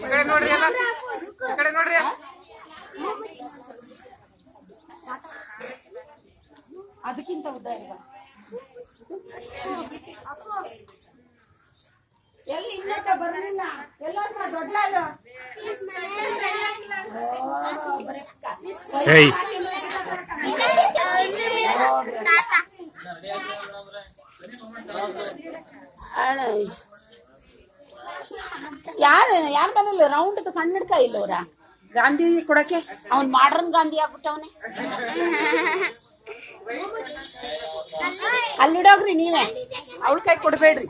ಈ ಕಡೆ ನೋಡ್ರಿ ಎಲ್ಲ ಈ ಕಡೆ ನೋಡ್ರಿ ಅದಕ್ಕಿಂತ ಉದ್ದ ಇರುವ ಎಲ್ಲಿ ಇನ್ನೊಬ್ಬ ಬರಲಿಲ್ಲ ಎಲ್ಲರೂ ದೊಡ್ಡ ಏಯ್ ಯಾರು ಯಾರು ಬಂದಿಲ್ಲ ರೌಂಡ್ ಕಣ್ಣಿಡ್ಕ ಇಲ್ಲ ಅವ್ರ ಗಾಂಧಿ ಕೊಡಕ್ಕೆ ಅವ್ನ್ ಮಾಡ್ರನ್ ಗಾಂಧಿ ಆಗ್ಬಿಟ್ಟವನೆ ಅಲ್ಲಿಡೋಗ್ರಿ ನೀವೇ ಅವಳ ಕೈ ಕೊಡ್ಬೇಡ್ರಿ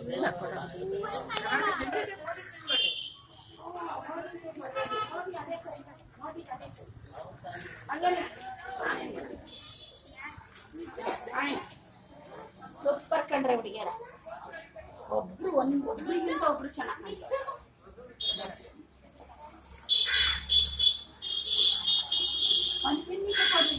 ಸೂಪರ್ ಕಂಡ್ರೆ ಹುಡುಗಿಯರ ಒಬ್ರು ಒಂದ್ ಒಬ್ರಿಗಿಂತ ಒಬ್ರು ಚೆನ್ನಾಗಿ ಒಂದ್ ಪಿನ್ನಿ ಕೊಡ್ರಿ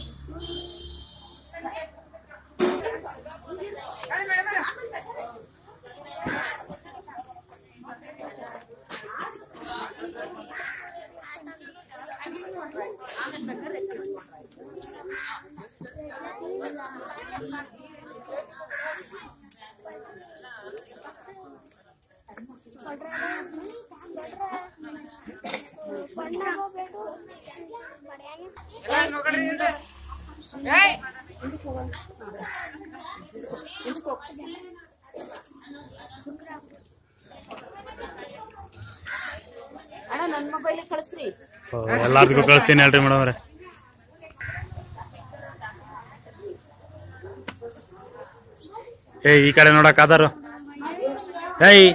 ಎಲ್ಲ ನೋಡ್ರಿ ಹಿಂದೆ. ಏಯ್ ಅಣ್ಣ ನನ್ ಮೊಬೈಲ್ ಕಳಿಸ್ರಿ ಎಲ್ಲಾರ್ಗೂ ಕಳಿಸ್ತೀನಿ ಹೇಳ್ರಿ ಮೇಡಮ್ ಅವ್ರೆ ಏಯ್ ಈ ಕಡೆ ನೋಡಕ್ ಆದಾರು ಏಯ್